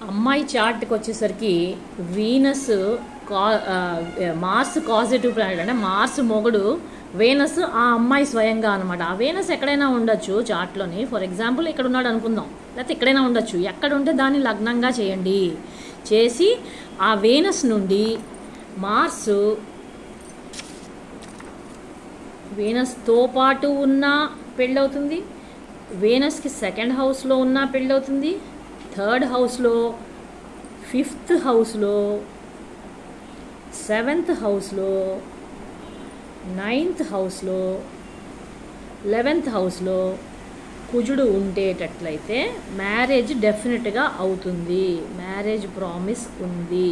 అమ్మాయి చార్ట్కి వచ్చేసరికి వీనస్ కా ఆ, మార్స్ కాజిటివ్ ప్లానెట్ అంటే మార్స్ మొగుడు వేనస్ ఆ అమ్మాయి స్వయంగా అనమాట ఆ వేనస్ ఎక్కడైనా ఉండొచ్చు చార్ట్లోని ఫర్ ఎగ్జాంపుల్ ఇక్కడ ఉన్నాడు అనుకుందాం లేకపోతే ఎక్కడైనా ఉండొచ్చు ఎక్కడ ఉంటే దాన్ని లగ్నంగా చేయండి చేసి ఆ వేనస్ నుండి మార్స్ వేనస్తో పాటు ఉన్న పెళ్ళవుతుంది వేనస్కి సెకండ్ హౌస్లో ఉన్న పెళ్ళవుతుంది థర్డ్ హౌస్లో ఫిఫ్త్ హౌస్లో సెవెంత్ హౌస్లో నైన్త్ హౌస్లో లెవెన్త్ హౌస్లో కుజుడు ఉండేటట్లయితే మ్యారేజ్ డెఫినెట్గా అవుతుంది మ్యారేజ్ ప్రామిస్ ఉంది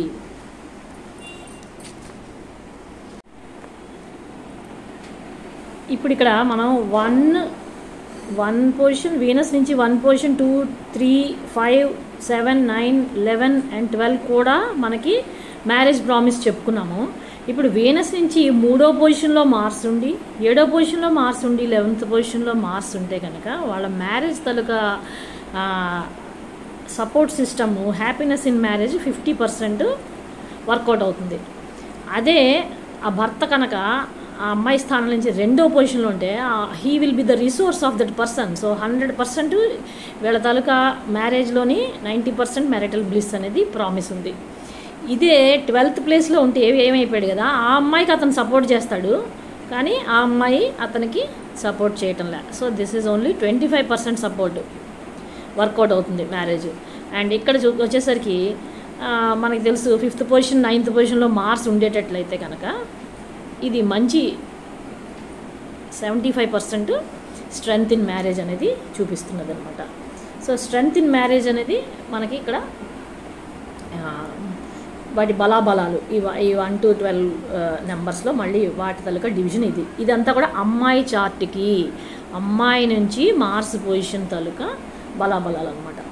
ఇప్పుడు ఇక్కడ మనం వన్ వన్ పొజిషన్ వీనస్ నుంచి one position two three five seven nine eleven and twelve కూడా మనకి మ్యారేజ్ ప్రామిస్ చెప్పుకున్నాము ఇప్పుడు వీనస్ నుంచి మూడో పొజిషన్లో మార్స్ ఉండి ఏడో పొజిషన్లో మార్స్ ఉండి లెవెన్త్ పొజిషన్లో మార్స్ ఉంటే కనుక వాళ్ళ మ్యారేజ్ తలుక support system happiness in marriage fifty percent work out అవుతుంది అదే ఆ భర్త కనుక ఆ అమ్మాయి స్థానం నుంచి రెండో పొజిషన్లో ఉంటే he will be the resource of that person so hundred percent వీళ్ళ తాలూకా మ్యారేజ్లోని నైంటీ పర్సెంట్ మ్యారిటల్ బ్లిస్ అనేది ప్రామిస్ ఉంది ఇదే ట్వెల్త్ ప్లేస్లో ఉంటే ఏమి ఏమైపోయాడు కదా ఆ అమ్మాయికి అతను సపోర్ట్ చేస్తాడు కానీ ఆ అమ్మాయి అతనికి సపోర్ట్ చేయటంలే so this is only twenty five percent support work out అవుతుంది మ్యారేజ్ అండ్ ఇక్కడ చూ వచ్చేసరికి ఆ, మనకి తెలుసు ఫిఫ్త్ పొజిషన్ నైన్త్ పొజిషన్లో మార్క్స్ ఉండేటట్లయితే కనుక ఇది మంచి seventy five percent strength in marriage అనేది చూపిస్తున్నది అనమాట సో స్ట్రెంగ్త్ ఇన్ మ్యారేజ్ అనేది మనకి ఇక్కడ ఆ, వాటి బలాబలాలు ఈ వ- ఈ వన్ టు ట్వెల్వ్ నెంబర్స్లో మళ్ళీ వాటి తలుక డివిజన్ ఇది ఇదంతా కూడా అమ్మాయి చార్ట్కి అమ్మాయి నుంచి మార్స్ పొజిషన్ తాలూకా బలాబలాలు అనమాట